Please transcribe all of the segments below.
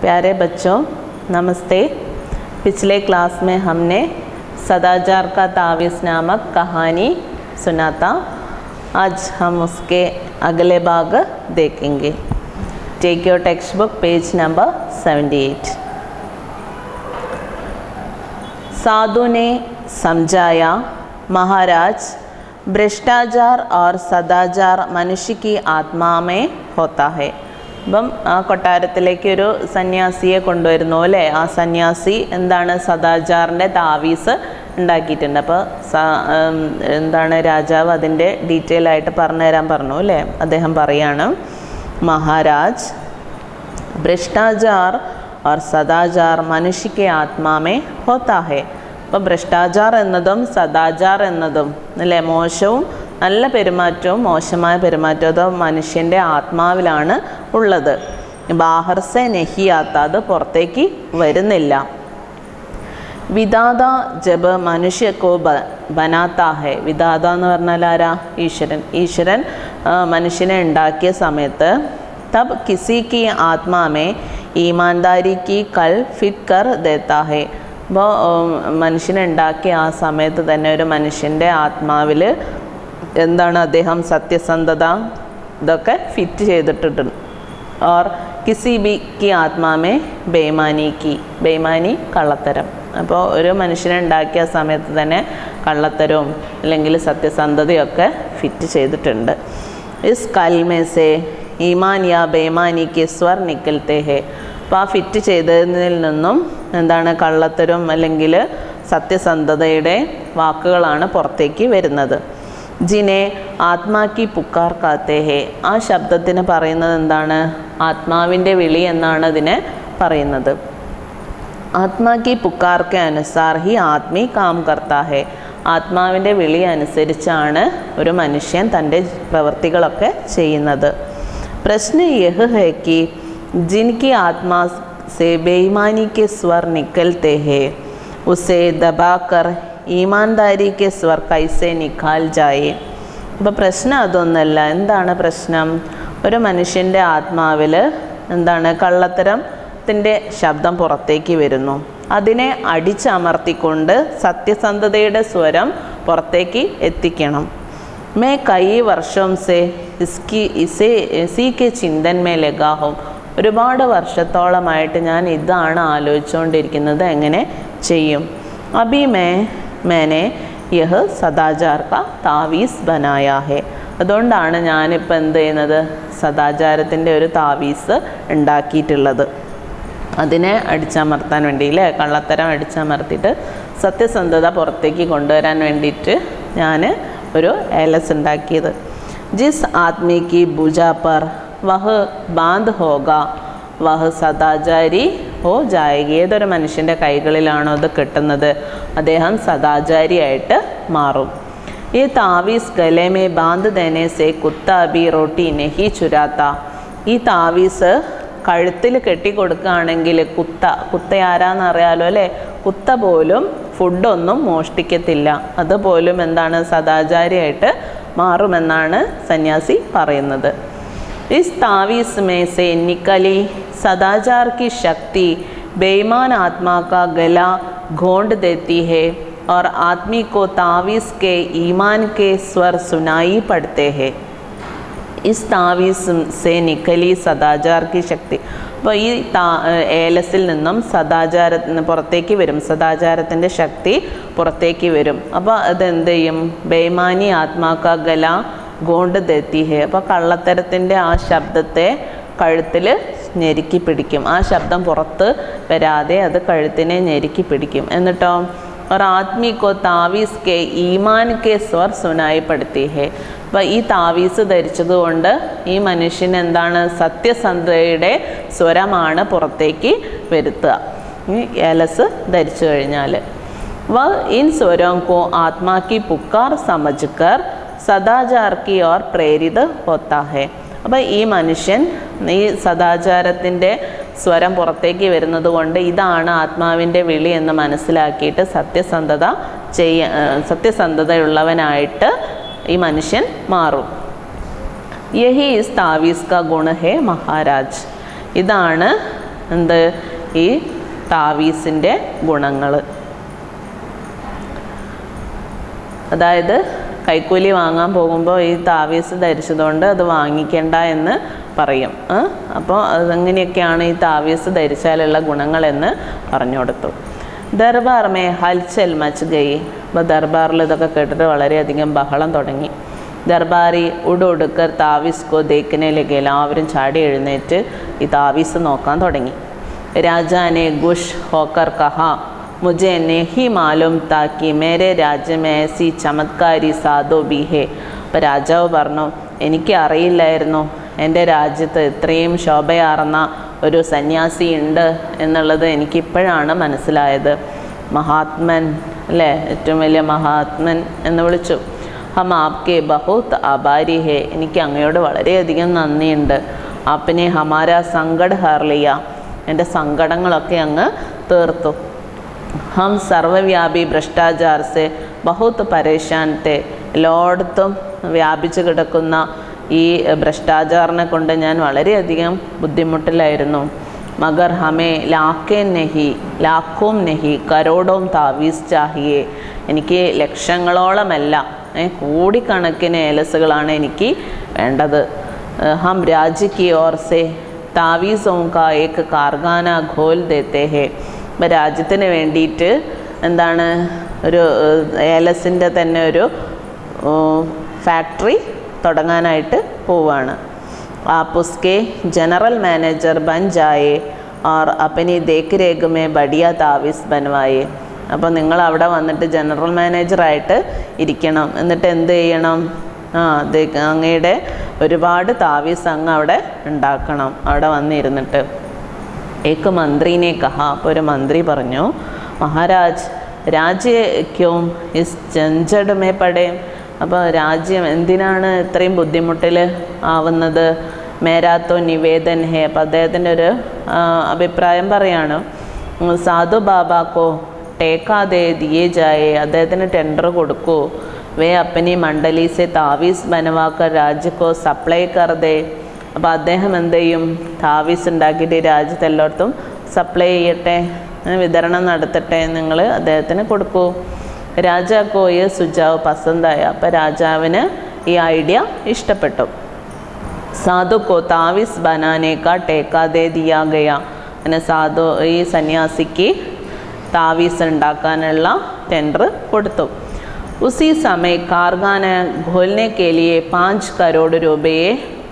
प्यारे बच्चों नमस्ते पिछले क्लास में हमने सदाचार का तावीज़ नामक कहानी सुना था आज हम उसके अगले भाग देखेंगे take your text book page number 78 साधु ने समझाया महाराज भ्रष्टाचार और सदाचार मनुष्य की आत्मा में होता है അപ്പം ആ കൊട്ടാരത്തിലേക്ക് ഒരു സന്യാസിയെ കൊണ്ടുവരുന്നു അല്ലേ ആ സന്യാസി എന്താണ് സദാചാറിൻ്റെ താവീസ് ഉണ്ടാക്കിയിട്ടുണ്ട് അപ്പോൾ സ ഉം, എന്താണ് രാജാവ് അതിൻ്റെ ഡീറ്റെയിൽ ആയിട്ട് പറഞ്ഞു തരാൻ പറഞ്ഞു അല്ലേ അദ്ദേഹം പറയാണ് മഹാരാജ് ഭ്രഷ്ടാചാർ और സദാചാർ മനുഷ്യ के ആത്മാ में होता है അപ്പോൾ ഭ്രഷ്ടാചാർ എന്നതും സദാചാർ എന്നതും അല്ലേ മോശവും നല്ല പെരുമാറ്റവും മോശമായ പെരുമാറ്റവും അത് മനുഷ്യൻ്റെ ആത്മാവിലാണ് ഉള്ളത് ബാഹർസെ നെഹിയാത്ത അത് പുറത്തേക്ക് വരുന്നില്ല വിധാത ജബ് മനുഷ്യ കോ ബ ബനാത്ത ഹെ വിധാത എന്ന് പറഞ്ഞാൽ ആരാ ഈശ്വരൻ ഈശ്വരൻ ആ, മനുഷ്യനെ ഉണ്ടാക്കിയ സമയത്ത് തബ് കിസി കി ആത്മാമേ ഈമാൻദാരി കി കൽ ഫിറ്റ് കർ ദേത്താ ഹെ അപ്പോൾ മനുഷ്യനെ ഉണ്ടാക്കിയ ആ സമയത്ത് തന്നെ ഒരു മനുഷ്യൻ്റെ ആത്മാവിൽ എന്താണ് അദ്ദേഹം സത്യസന്ധത ഇതൊക്കെ ഫിറ്റ് ചെയ്തിട്ടുണ്ട് और किसी भी की ആത്മാ में ബേമാനി की ബേമാനി കള്ളത്തരം അപ്പോൾ ഒരു മനുഷ്യനെ ഉണ്ടാക്കിയ സമയത്ത് തന്നെ കള്ളത്തരവും അല്ലെങ്കിൽ സത്യസന്ധതയൊക്കെ ഫിറ്റ് ചെയ്തിട്ടുണ്ട് ഇസ് കൽമേസെ ഈമാൻ യാ ബേമാനി കെ സ്വർ നിക്കൽത്തെ ഹേ അപ്പോൾ ആ ഫിറ്റ് ചെയ്തതിൽ നിന്നും എന്താണ് കള്ളത്തരവും അല്ലെങ്കിൽ സത്യസന്ധതയുടെ വാക്കുകളാണ് പുറത്തേക്ക് വരുന്നത് ജിനെ ആത്മാക്കി പുക്കാർ കാത്തേ ഹേ ആ ശബ്ദത്തിന് പറയുന്നത് എന്താണ് ആത്മാവിൻ്റെ വിളി എന്നാണ് അതിനെ പറയുന്നത് ആത്മാക്കി പുക്കാർക്ക് അനുസാർ ഹി ആത്മീ കാം കർത്താ ഹേ ആത്മാവിൻ്റെ വിളി അനുസരിച്ചാണ് ഒരു മനുഷ്യൻ തൻ്റെ പ്രവൃത്തികളൊക്കെ ചെയ്യുന്നത് പ്രശ്ന യഹ് ഹേ കി ജിൻകി ആത്മാ സെ ബേईमानी के स्वर निकलते हैं उसे दबाकर ഈമാൻദാരി കെ സ്വർ കൈസെ നിഖാൽ ജായേ അപ്പോൾ പ്രശ്നം അതൊന്നല്ല എന്താണ് പ്രശ്നം ഒരു മനുഷ്യൻ്റെ ആത്മാവിൽ എന്താണ് കള്ളത്തരത്തിൻ്റെ ശബ്ദം പുറത്തേക്ക് വരുന്നു അതിനെ അടിച്ചമർത്തിക്കൊണ്ട് സത്യസന്ധതയുടെ സ്വരം പുറത്തേക്ക് എത്തിക്കണം मैं कई वर्षों से इसकी इसे इसी के चिंतन में लगा हूँ ഒരുപാട് വർഷത്തോളമായിട്ട് ഞാൻ ഇതാണ് ആലോചിച്ചുകൊണ്ടിരിക്കുന്നത് എങ്ങനെ ചെയ്യും അഭി മേ മേനെ യഹ് സദാചാർ കാ താവീസ് ബനായ ഹെ അതുകൊണ്ടാണ് ഞാനിപ്പോൾ എന്ത് ചെയ്യുന്നത് സദാചാരത്തിൻ്റെ ഒരു താവീസ് ഉണ്ടാക്കിയിട്ടുള്ളത് അതിനെ അടിച്ചമർത്താൻ വേണ്ടി അല്ലേ കള്ളത്തരം അടിച്ചമർത്തിയിട്ട് സത്യസന്ധത പുറത്തേക്ക് കൊണ്ടുവരാൻ വേണ്ടിയിട്ട് ഞാൻ ഒരു ഏലസ് ഉണ്ടാക്കിയത് ജിസ് ആദ്മി കി ഭുജ പർ വഹ് ബാന്ദ് ഹോഗ വഹ് സദാചാരി ഹോ ജായകി ഏതൊരു മനുഷ്യൻ്റെ കൈകളിലാണോ അത് കിട്ടുന്നത് അദ്ദേഹം സദാചാരിയായിട്ട് മാറും ഈ താവീസ് ഗലെ മേ ബാന്ദ് ദേനെ സെ കുത്ത അബി റോട്ടി നെഹി ചുരാത്ത ഈ താവീസ് കഴുത്തിൽ കെട്ടിക്കൊടുക്കുകയാണെങ്കിൽ കുത്ത കുത്ത ആരാന്ന് അറിയാലോ അല്ലേ കുത്ത പോലും ഫുഡൊന്നും മോഷ്ടിക്കത്തില്ല അതുപോലും എന്താണ് സദാചാരിയായിട്ട് മാറുമെന്നാണ് സന്യാസി പറയുന്നത് ഇസ് താവീസ് മേ സെ നിക്കലി സദാചാർ की शक्ति बेईमान आत्मा का गला घोंड देती है और आदमी को तावीज़ के ईमान के स्वर सुनाई पड़ते हैं ഇസ് താവീസ് സേ നിക്കലി സദാചാർ കി ശക്തി അപ്പോൾ ഈ താ ഏലസിൽ നിന്നും സദാചാര പുറത്തേക്ക് വരും സദാചാരത്തിൻ്റെ ശക്തി പുറത്തേക്ക് വരും അപ്പോൾ അതെന്ത് ചെയ്യും ബേമാനി ആത്മാക്ക ഗല ഗോണ്ട് ദത്തി ഹേ അപ്പോൾ കള്ളത്തരത്തിൻ്റെ ആ ശബ്ദത്തെ കഴുത്തിൽ ഞെരുക്കി പിടിക്കും ആ ശബ്ദം പുറത്ത് വരാതെ അത് കഴുത്തിനെ ഞെരുക്കി പിടിക്കും എന്നിട്ടോ और आदमी को तावीज़ के ഈമാൻ കെ സ്വർ സുനായിപ്പെടുത്തി ഹേ അപ്പോൾ ഈ താവീസ് ധരിച്ചതുകൊണ്ട് ഈ മനുഷ്യൻ എന്താണ് സത്യസന്ധതയുടെ സ്വരമാണ് പുറത്തേക്ക് വരുത്തുക ഈ ഏലസ് ധരിച്ചു കഴിഞ്ഞാൽ വ ഇൻ സ്വരം കോ ആത്മാ की പുക്കാർ സമജ്കർ സദാചാർ की ഓർ പ്രേരിത് होता है അപ്പോൾ ഈ മനുഷ്യൻ ഈ സദാചാരത്തിൻ്റെ സ്വരം പുറത്തേക്ക് വരുന്നത് കൊണ്ട് ഇതാണ് ആത്മാവിൻ്റെ വിളി എന്ന് മനസ്സിലാക്കിയിട്ട് സത്യസന്ധത ചെയ്യ സത്യസന്ധതയുള്ളവനായിട്ട് ഈ മനുഷ്യൻ മാറും യഹി ഇസ് താവീസ് ക ഗുണ ഹേ മഹാരാജ് ഇതാണ് എന്ത് ഈ താവീസിൻ്റെ ഗുണങ്ങൾ അതായത് കൈക്കൂലി വാങ്ങാൻ പോകുമ്പോൾ ഈ താവീസ് ധരിച്ചതുകൊണ്ട് അത് വാങ്ങിക്കേണ്ട എന്ന് പറയും ആ? അപ്പോൾ അതെങ്ങനെയൊക്കെയാണ് ഈ താവീസ് ധരിച്ചാലുള്ള ഗുണങ്ങളെന്ന് പറഞ്ഞു കൊടുത്തു ദർബാർ മേ ഹൽച്ചൽ മച്ച് ഗയി അപ്പോൾ ദർബാറിൽ ഇതൊക്കെ കേട്ടിട്ട് വളരെയധികം ബഹളം തുടങ്ങി ദർബാരി ഉടുടുക്കർ താവീസ് കോ ദേക്കിനയിലേക്ക് എല്ലാവരും ചാടി എഴുന്നേറ്റ് ഈ താവീസ് നോക്കാൻ തുടങ്ങി രാജാനെ ഗുഷ് ഹോക്കർ കഹാ मुझे नहीं मालूम था कि मेरे राज्य में ऐसी ചമത്കാരി സാധു ബി ഹേ അപ്പോൾ രാജാവ് പറഞ്ഞു എനിക്ക് അറിയില്ലായിരുന്നു എൻ്റെ രാജ്യത്ത് ഇത്രയും ശോഭയാർന്ന ഒരു സന്യാസി ഉണ്ട് എന്നുള്ളത് എനിക്കിപ്പോഴാണ് മനസ്സിലായത് മഹാത്മൻ അല്ലേ ഏറ്റവും വലിയ മഹാത്മൻ എന്ന് വിളിച്ചു ഹം ആപ്കെ ബഹുത് ആഭാരി ഹേ എനിക്ക് അങ്ങയോട് വളരെയധികം നന്ദിയുണ്ട് ആപ്പിനെ ഹമാര സങ്കട ഹർലിയ എൻ്റെ സങ്കടങ്ങളൊക്കെ അങ്ങ് തീർത്തു ഹം സർവവ്യാപി ഭ്രഷ്ടാചാർ സെ ബഹുത് പരേഷാൻ തെ എല്ലായിടത്തും വ്യാപിച്ചു കിടക്കുന്ന ഈ ഭ്രഷ്ടാചാറിനെ കൊണ്ട് ഞാൻ വളരെയധികം ബുദ്ധിമുട്ടിലായിരുന്നു മഗർ ഹമേ ലാക്കേ നെഹി ലാഖോം നെഹി കരോടോം താവീസ് ചാഹിയേ എനിക്ക് ലക്ഷങ്ങളോളമല്ല ഏ, കോടിക്കണക്കിന് ഏലസുകളാണ് എനിക്ക് വേണ്ടത് ഏ, ഹം രാജ്യ കി ഓർ സെ താവീസോं का एक कारखाना ഘോൽ देते हैं ഇപ്പം രാജ്യത്തിന് വേണ്ടിയിട്ട് എന്താണ് ഒരു ഏലസിൻ്റെ തന്നെ ഒരു ഫാക്ടറി തുടങ്ങാനായിട്ട് പോവാണ് आप उसके जनरल मैनेजर बन जाए और अपनी देख रेख में बढ़िया तावीസ് बनवाए അപ്പോൾ നിങ്ങൾ അവിടെ വന്നിട്ട് ജനറൽ മാനേജറായിട്ട് ഇരിക്കണം എന്നിട്ട് എന്ത് ചെയ്യണം ആ ദേ അങ്ങയുടെ ഒരുപാട് താവീസ് അങ്ങ് അവിടെ ഉണ്ടാക്കണം അവിടെ വന്നിരുന്നിട്ട് ഏക്ക് മന്ത്രിനെ കഹ അപ്പോൾ ഒരു മന്ത്രി പറഞ്ഞു മഹാരാജ് രാജ്യ ക്യോം ഇസ് ജഞ്ചഡ് മേ പടേം അപ്പോൾ രാജ്യം എന്തിനാണ് ഇത്രയും ബുദ്ധിമുട്ടിൽ ആവുന്നത് മേരാത്തോ നിവേദൻ ഹേ അപ്പോൾ അദ്ദേഹത്തിൻ്റെ ഒരു ആ, അഭിപ്രായം പറയാണ് ഉം, സാധു ബാബാക്കോ ടേക്കാതെ ദിയേ ജായേ അദ്ദേഹത്തിന് ടെൻഡർ കൊടുക്കൂ വേ അപ്പനി മണ്ഡലി സെ താവീസ് ബനവാക്കർ രാജ്യക്കോ സപ്ലൈ കർദേ അപ്പോൾ അദ്ദേഹം എന്ത് ചെയ്യും താവീസ് ഉണ്ടാക്കിയിട്ട് ഈ രാജ്യത്ത് എല്ലായിടത്തും സപ്ലൈ ചെയ്യട്ടെ ഏ, വിതരണം നടത്തട്ടെ നിങ്ങൾ അദ്ദേഹത്തിന് കൊടുക്കൂ രാജാക്കോ ഈ സുജാവ് പസന്തായ അപ്പോൾ രാജാവിന് ഈ ഐഡിയ ഇഷ്ടപ്പെട്ടു സാധു കോ താവിസ് ബനാനേക്ക ടേക്കാ ദേ ദിയാ ഗയ അങ്ങനെ സാധു ഈ സന്യാസിക്ക് താവീസ് ഉണ്ടാക്കാനുള്ള ടെൻഡർ കൊടുത്തു ഉസി സമയ കാർഖാന ഖോൽനെ കെ ലിയെ പാഞ്ച് കരോട് രൂപയെ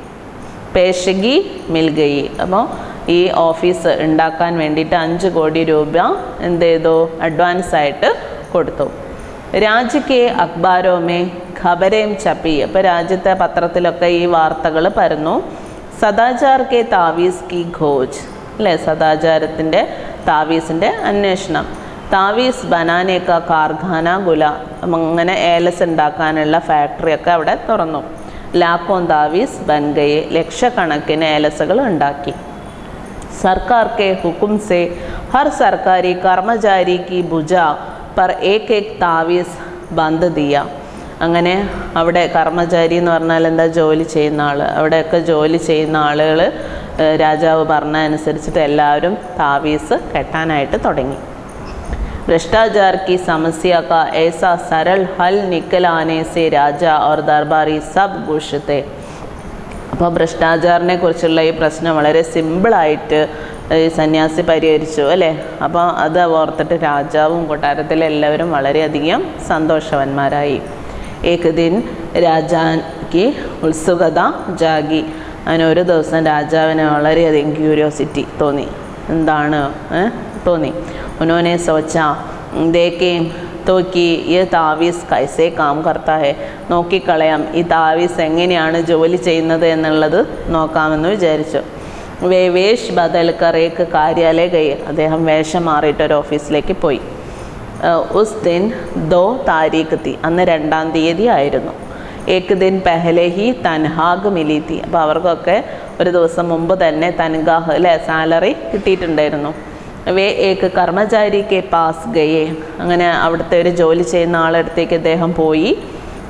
പേശകി മിൽ ഗയി അപ്പോൾ ഈ ഓഫീസ് ഉണ്ടാക്കാൻ വേണ്ടിയിട്ട് അഞ്ച് കോടി രൂപ എന്ത് ചെയ്തു അഡ്വാൻസ് ആയിട്ട് കൊടുത്തു രാജ്യക്ക് അഖ്ബാരോമേ ഖബരേം ചപ്പി അപ്പോൾ രാജ്യത്തെ പത്രത്തിലൊക്കെ ഈ വാർത്തകൾ പരന്നു സദാചാർ കെ താവീസ് കി ഘോജ് അല്ലേ സദാചാരത്തിൻ്റെ താവീസിൻ്റെ അന്വേഷണം താവീസ് ബനാനേക്ക കാർഖാന ഗുല അങ്ങനെ ഏലസ് ഉണ്ടാക്കാനുള്ള ഫാക്ടറിയൊക്കെ അവിടെ തുറന്നു ലാക്കോൻ താവീസ് ബൻഗയെ ലക്ഷക്കണക്കിന് ഏലസുകൾ ഉണ്ടാക്കി सरकार के हुक्म से हर सरकारी कर्मचारी की भुजा पर एक एक താവീസ് ബന്ദ് ദിയ അങ്ങനെ അവിടെ കർമ്മചാരി എന്ന് പറഞ്ഞാൽ എന്താ ജോലി ചെയ്യുന്ന ആൾ അവിടെയൊക്കെ ജോലി ചെയ്യുന്ന ആളുകൾ രാജാവ് പറഞ്ഞ അനുസരിച്ചിട്ട് എല്ലാവരും താവീസ് കെട്ടാനായിട്ട് തുടങ്ങി भ्रष्टाचार की समस्या का ऐसा सरल हल निकल आने से राजा और दरबारी सब खुश थे അപ്പോൾ ഭ്രഷ്ടാചാരനെ കുറിച്ചുള്ള ഈ പ്രശ്നം വളരെ സിമ്പിളായിട്ട് ഈ സന്യാസി പരിഹരിച്ചു അല്ലേ അപ്പോൾ അത് ഓർത്തിട്ട് രാജാവും കൊട്ടാരത്തിലെ എല്ലാവരും വളരെയധികം സന്തോഷവന്മാരായി ഏക് ദിൻ രാജാക്ക് ഉത്സുകത ജാഗി അങ്ങനെ ഒരു ദിവസം രാജാവിന് വളരെയധികം ക്യൂരിയോസിറ്റി തോന്നി എന്താണ് ഏ? തോന്നി ഉനോനെ സോച്ച ദേക്കേ തോക്കി ഈ താവീസ് കൈസേ കാം കർത്താ ഹെ നോക്കിക്കളയാം ഈ താവീസ് എങ്ങനെയാണ് ജോലി ചെയ്യുന്നത് എന്നുള്ളത് നോക്കാമെന്ന് വിചാരിച്ചു വേ വേഷ് ബദൽ കറേക്ക് കാര്യാലയ കൈ അദ്ദേഹം വേഷം മാറിയിട്ട് ഒരു ഓഫീസിലേക്ക് പോയി ഏഹ് ഉസ് ദിൻ ദോ താരീഖ് തി അന്ന് രണ്ടാം തീയതി ആയിരുന്നു ഏക് ദിൻ പെഹലെ ഹി തൻഹാഗ് മിലി തി അപ്പോൾ അവർക്കൊക്കെ ഒരു ദിവസം മുമ്പ് തന്നെ തൻഗാഹ് അല്ലെ സാലറി കിട്ടിയിട്ടുണ്ടായിരുന്നു വേ ഏക്ക് കർമ്മചാരി കെ പാസ് ഗയെ അങ്ങനെ അവിടുത്തെ ഒരു ജോലി ചെയ്യുന്ന ആളടുത്തേക്ക് അദ്ദേഹം പോയി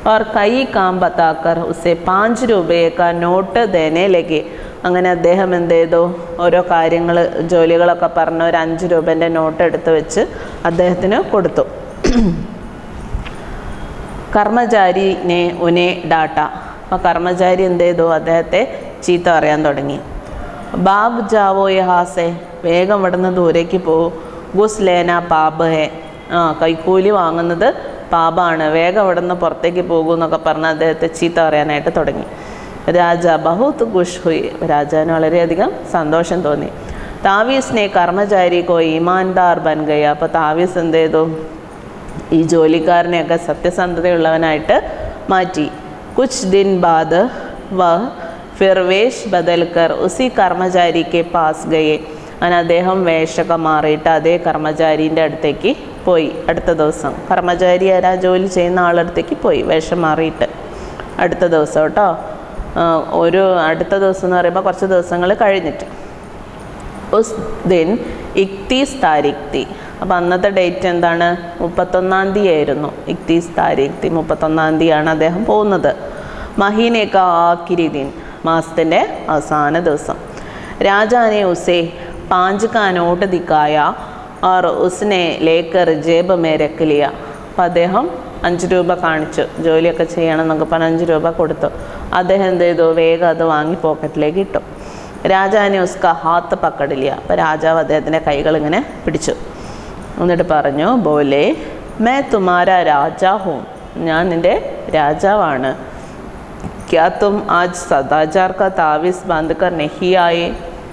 और कई काम बताकर उसे पाँच രൂപയെ का നോട്ട് ദേനെ ലഗെ അങ്ങനെ അദ്ദേഹം എന്ത് ചെയ്തു ഓരോ കാര്യങ്ങൾ ജോലികളൊക്കെ പറഞ്ഞ് ഒരു അഞ്ച് രൂപേൻ്റെ നോട്ട് എടുത്ത് വെച്ച് അദ്ദേഹത്തിന് കൊടുത്തു കർമ്മചാരിനെ ഉനെ ഡാട്ട അപ്പോൾ കർമ്മചാരി എന്ത് ചെയ്തു അദ്ദേഹത്തെ ചീത്ത പറയാൻ തുടങ്ങി ബാബ് ജാവോ യഹാസെ വേഗം ഇവിടുന്ന് ദൂരേക്ക് പോകൂ ഗുസ് ലേന പാപ് ഹേ ആ കൈക്കൂലി വാങ്ങുന്നത് പാപാണ് വേഗം ഇവിടുന്ന് പുറത്തേക്ക് പോകൂ എന്നൊക്കെ പറഞ്ഞ് അദ്ദേഹത്തെ ചീത്ത പറയാനായിട്ട് തുടങ്ങി രാജ ബഹുത്ത് ഖുഷ് ഹുയി രാജാവിന് വളരെയധികം സന്തോഷം തോന്നി താവീസിനെ കർമ്മചാരി കോ ഈമാൻദാർ ബൻ ഗയ അപ്പോൾ താവീസ് എന്ത് ചെയ്തു ഈ ജോലിക്കാരനെയൊക്കെ സത്യസന്ധതയുള്ളവനായിട്ട് മാറ്റി കുച്ച് ദിൻ ബാദ് വ ഫിർവേഷ് ബദൽക്കർ ഉസി കർമ്മചാരിക്ക് പാസ് ഗയെ അങ്ങനെ അദ്ദേഹം വേഷമൊക്കെ മാറിയിട്ട് അതേ കർമ്മചാരീൻ്റെ അടുത്തേക്ക് പോയി അടുത്ത ദിവസം കർമ്മചാരി ആരാ ജോലി ചെയ്യുന്ന ആളടുത്തേക്ക് പോയി വേഷം മാറിയിട്ട് അടുത്ത ദിവസം കേട്ടോ ആ, ഒരു അടുത്ത ദിവസം എന്ന് പറയുമ്പോൾ കുറച്ച് ദിവസങ്ങൾ കഴിഞ്ഞിട്ട് ഉസ് ദിൻ ഇക്തീസ് താരിഖ് തി അപ്പം അന്നത്തെ ഡേറ്റ് എന്താണ് മുപ്പത്തൊന്നാം തീയതി ആയിരുന്നു ഇക്തീസ് താരിഖ് തി മുപ്പത്തൊന്നാം തീയതിയാണ് അദ്ദേഹം പോകുന്നത് മഹീനേക്ക ആക്കിരി ദിൻ മാസത്തിൻ്റെ അവസാന ദിവസം രാജാനെ ഉസേ പാഞ്ച് കാ നോട്ട് ദിക്കായ और उसने लेकर जेब में रख लिया അപ്പം അദ്ദേഹം അഞ്ച് രൂപ കാണിച്ചു ജോലിയൊക്കെ ചെയ്യണം എന്നൊക്കെ പറഞ്ഞ് അഞ്ച് രൂപ കൊടുത്തു അദ്ദേഹം എന്ത് ചെയ്തു വേഗം അത് വാങ്ങി പോക്കറ്റിലേക്ക് ഇട്ടു രാജാവിനെ ഉസ്ക ഹാത്ത് പക്കടില്ല അപ്പോൾ രാജാവ് അദ്ദേഹത്തിൻ്റെ കൈകൾ ഇങ്ങനെ പിടിച്ചു എന്നിട്ട് പറഞ്ഞു ബോലെ മേ തുമാര രാജാ ഹൂം ഞാൻ നിൻ്റെ രാജാവാണ് ക്യാ തും ആജ് സദാചാർ കാ താവീസ് ബാന്ധ് കർ നഹി ആയേ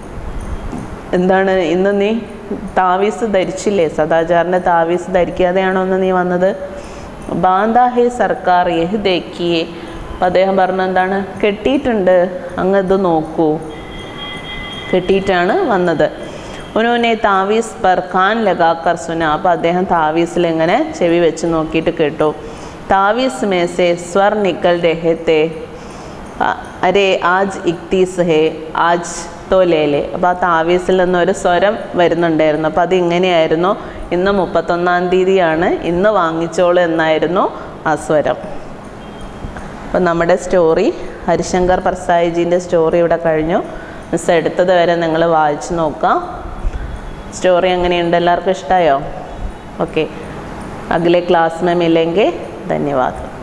എന്താണ് ഇന്ന് നീ താവീസ് ധരിച്ചില്ലേ സദാചാറിൻ്റെ താവീസ് ധരിക്കാതെയാണോ ഇന്ന് നീ വന്നത് ബാന്താ ഹേ സർക്കാർ യഹ് ദേക്കിയേ അപ്പം അദ്ദേഹം പറഞ്ഞ എന്താണ് കെട്ടിയിട്ടുണ്ട് അങ്ങ് ഇത് നോക്കൂ കെട്ടിയിട്ടാണ് വന്നത് ഉനോനെ താവീസ് പർ ഖാൻ ലഗാക്കർ സുന അപ്പോൾ അദ്ദേഹം താവീസിൽ ഇങ്ങനെ ചെവി വെച്ച് നോക്കിയിട്ട് കേട്ടു താവീസ് മേസെ സ്വർ നിക്കൽ രഹത്തെ അ- അരേ ആജ് ഇക്തീസ് ഹേ ആജ് തോ ലേലെ അപ്പോൾ ആ താവീസിൽ നിന്നൊരു സ്വരം വരുന്നുണ്ടായിരുന്നു അപ്പോൾ അത് ഇങ്ങനെയായിരുന്നു ഇന്ന് മുപ്പത്തൊന്നാം തീയതിയാണ് ഇന്ന് വാങ്ങിച്ചോളൂ എന്നായിരുന്നു ആ സ്വരം അപ്പം നമ്മുടെ സ്റ്റോറി ഹരിശങ്കർ പ്രസായിജീൻ്റെ സ്റ്റോറി ഇവിടെ കഴിഞ്ഞു മിസ് എടുത്തത് വരെ നിങ്ങൾ വായിച്ച് നോക്കാം സ്റ്റോറി എങ്ങനെയുണ്ട് എല്ലാവർക്കും ഇഷ്ടമായോ ഓക്കെ അഗലെ ക്ലാസ് में मिलेंगे धन्यवाद